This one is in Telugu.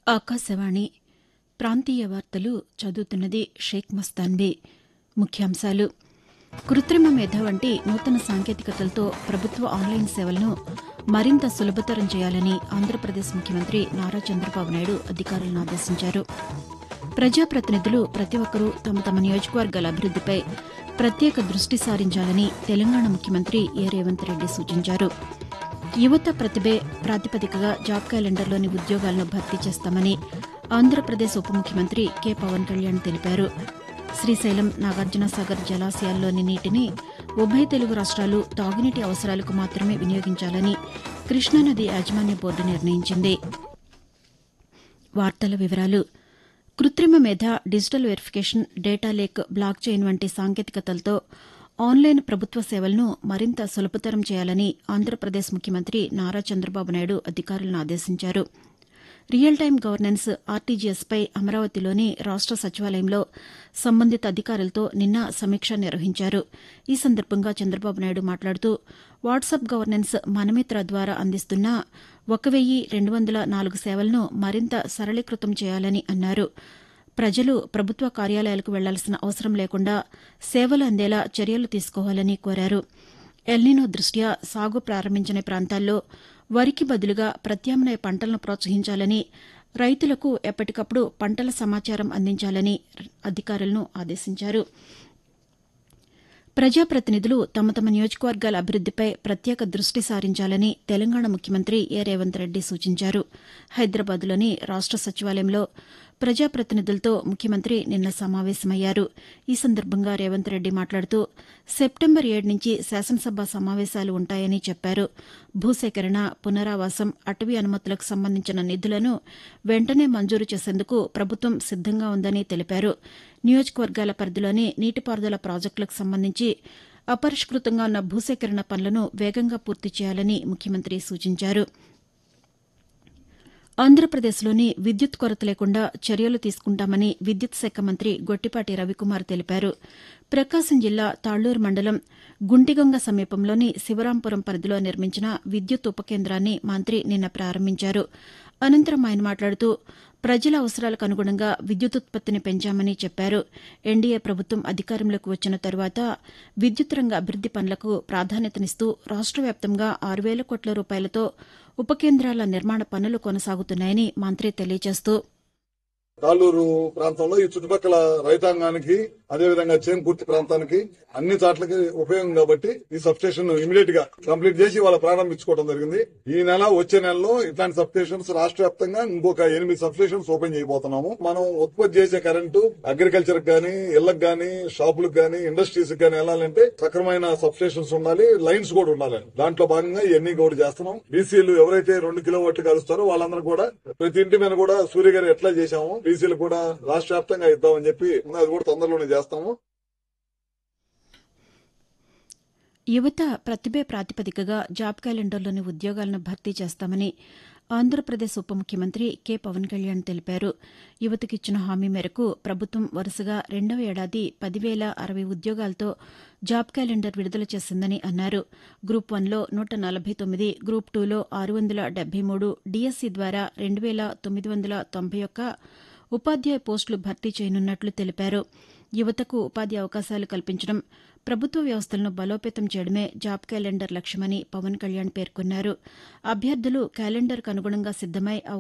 ఆకాశవాణి ప్రాంతీయ వార్తలు చదువుతున్నది షేక్ మస్తాన్బీ ముఖ్యాంశాలు కృత్రిమ మేధ వంటి నూతన సాంకేతికతలతో ప్రభుత్వ ఆన్లైన్ సేవలను మరింత సులభతరం చేయాలని ఆంధ్రప్రదేశ్ ముఖ్యమంత్రి నారా చంద్రబాబు నాయుడు అధికారులను ఆదేశించారు ప్రజాప్రతినిధులు ప్రతి ఒక్కరూ తమ తమ నియోజకవర్గాల అభివృద్దిపై ప్రత్యేక దృష్టి సారించాలని తెలంగాణ ముఖ్యమంత్రి ఏ రేవంత్ రెడ్డి సూచించారు యువత ప్రతిభే ప్రాతిపదికగా జాబ్ క్యాలెండర్లోని ఉద్యోగాలను భర్తీ చేస్తామని ఆంధ్రప్రదేశ్ ఉప ముఖ్యమంత్రి కె పవన్ కళ్యాణ్ తెలిపారు శ్రీశైలం నాగార్జునసాగర్ జలాశయాల్లోని నీటిని ఉభయ తెలుగు రాష్ట్రాలు తాగునీటి అవసరాలకు మాత్రమే వినియోగించాలని కృష్ణానది యాజమాన్య బోర్డు నిర్ణయించింది వార్తల వివరాలు కృత్రిమ మేధ digital verification data lake blockchain వంటి సాంకేతికతలతో ఆన్లైన్ ప్రభుత్వ సేవలను మరింత సులభతరం చేయాలని ఆంధ్రప్రదేశ్ ముఖ్యమంత్రి నారా చంద్రబాబు నాయుడు అధికారులను ఆదేశించారు రియల్ టైం గవర్నెన్స్ ఆర్టీజీఎస్పై అమరావతిలోని రాష్ట సచివాలయంలో సంబంధిత అధికారులతో నిన్న సమీక్ష నిర్వహించారు ఈ సందర్భంగా చంద్రబాబు నాయుడు మాట్లాడుతూ వాట్సాప్ గవర్నెన్స్ మనమిత్ర ద్వారా అందిస్తున్న ఒక వెయ్యి రెండు వందల నాలుగు సేవలను మరింత సరళీకృతం చేయాలని అన్నారు ప్రజలు ప్రభుత్వ కార్యాలయాలకు వెళ్లాల్సిన అవసరం లేకుండా సేవలు అందేలా చర్యలు తీసుకోవాలని కోరారు ఎల్నినో దృష్ట్యా సాగు ప్రారంభించిన ప్రాంతాల్లో వరికి బదులుగా ప్రత్యామ్నాయ పంటలను ప్రోత్సహించాలని రైతులకు ఎప్పటికప్పుడు పంటల సమాచారం అందించాలని అధికారులను ఆదేశించారు ప్రజాప్రతినిధులు తమ తమ నియోజకవర్గాల అభివృద్దిపై ప్రత్యేక దృష్టి సారించాలని తెలంగాణ ముఖ్యమంత్రి ఏ రేవంత్ రెడ్డి సూచించారు హైదరాబాద్లోని రాష్ట సచివాలయంలో ప్రజాప్రతినిధులతో ముఖ్యమంత్రి నిన్న సమావేశమయ్యారు ఈ సందర్భంగా రేవంత్ రెడ్డి మాట్లాడుతూ సెప్టెంబర్ ఏడు నుంచి శాసనసభ సమావేశాలు ఉంటాయని చెప్పారు భూసేకరణ పునరావాసం అటవీ అనుమతులకు సంబంధించిన నిధులను వెంటనే మంజూరు చేసేందుకు ప్రభుత్వం సిద్దంగా ఉందని తెలిపారు నియోజకవర్గాల పరిధిలోని నీటిపారుదల ప్రాజెక్టులకు సంబంధించి అపరిష్కృతంగా ఉన్న భూసేకరణ పనులను వేగంగా పూర్తి చేయాలని ముఖ్యమంత్రి సూచించారు ఆంధ్రప్రదేశ్లోని విద్యుత్ కొరత లేకుండా చర్యలు తీసుకుంటామని విద్యుత్ శాఖ మంత్రి గొట్టిపాటి రవికుమార్ తెలిపారు ప్రకాశం జిల్లా తాళ్లూరు మండలం గుంటిగొంగ సమీపంలోని శివరాంపురం పరిధిలో నిర్మించిన విద్యుత్ ఉప కేంద్రాన్ని మంత్రి నిన్న ప్రారంభించారు అనంతరం ఆయన మాట్లాడుతూ ప్రజల అవసరాలకు అనుగుణంగా విద్యుతుత్పత్తిని పెంచామని చెప్పారు ఎన్డీఏ ప్రభుత్వం అధికారంలోకి వచ్చిన తరువాత విద్యుత్ రంగ అభివృద్ది పనులకు ప్రాధాన్యతనిస్తూ రాష్ట వ్యాప్తంగా ఆరు వేల కోట్ల రూపాయలతో ఉప కేంద్రాల నిర్మాణ పనులు కొనసాగుతున్నాయని మంత్రి తెలియజేస్తూ తాళ్ళూరు ప్రాంతంలో ఈ చుట్టుపక్కల రైతాంగానికి అదేవిధంగా చేంకుర్తి ప్రాంతానికి అన్ని చాట్లకి ఉపయోగం కాబట్టి ఈ సబ్ స్టేషన్ ఇమీడియట్ గా కంప్లీట్ చేసి వాళ్ళ ప్రారంభించుకోవడం జరిగింది ఈ నెల వచ్చే నెలలో ఇట్లాంటి సబ్ స్టేషన్స్ రాష్ట్ర వ్యాప్తంగా ఇంకొక ఎనిమిది సబ్ స్టేషన్స్ ఓపెన్ చేయబోతున్నాము మనం ఉత్పత్తి చేసే కరెంటు అగ్రికల్చర్ గానీ ఇళ్లకు గానీ షాపులకు గానీ ఇండస్ట్రీస్ గానీ వెళ్ళాలంటే సక్రమైన సబ్ స్టేషన్స్ ఉండాలి లైన్స్ కూడా ఉండాలి దాంట్లో భాగంగా ఇవన్నీ కూడా చేస్తున్నాం బీసీలు ఎవరైతే రెండు కిలోవాట్లు కలుస్తారో వాళ్ళందరూ కూడా ప్రతి ఇంటి మీద కూడా సూర్య గారు ఎట్లా చేశాము బీసీలు కూడా రాష్ట్ర వ్యాప్తంగా ఇద్దామని చెప్పి అది కూడా తొందరలోనే చేస్తాము యువత ప్రతిభే ప్రాతిపదికగా జాబ్ క్యాలెండర్లోని ఉద్యోగాలను భర్తీ చేస్తామని ఆంధ్రప్రదేశ్ ఉప ముఖ్యమంత్రి కె పవన్ కళ్యాణ్ తెలిపారు యువతకిచ్చిన హామీ మేరకు ప్రభుత్వం వరుసగా రెండవ ఏడాది పదివేల అరవై ఉద్యోగాలతో జాబ్ క్యాలెండర్ విడుదల చేసిందని అన్నారు గ్రూప్ వన్లో నూట నలభై తొమ్మిది గ్రూప్ టూలో ఆరు వందల డెబ్బై మూడు డీఎస్సీ ద్వారా రెండు వేల తొమ్మిది వందల తొంభై ఒక్క ఉపాధ్యాయ పోస్టులు భర్తీ చేయనున్నట్లు తెలిపారు యువతకు ఉపాధి అవకాశాలు కల్పించడం ప్రభుత్వ వ్యవస్థలను బలోపేతం చేయడమే జాబ్ క్యాలెండర్ లక్ష్యమని పవన్ కళ్యాణ్ పేర్కొన్నారు అభ్యర్థులు క్యాలెండర్కు అనుగుణంగా సిద్దమై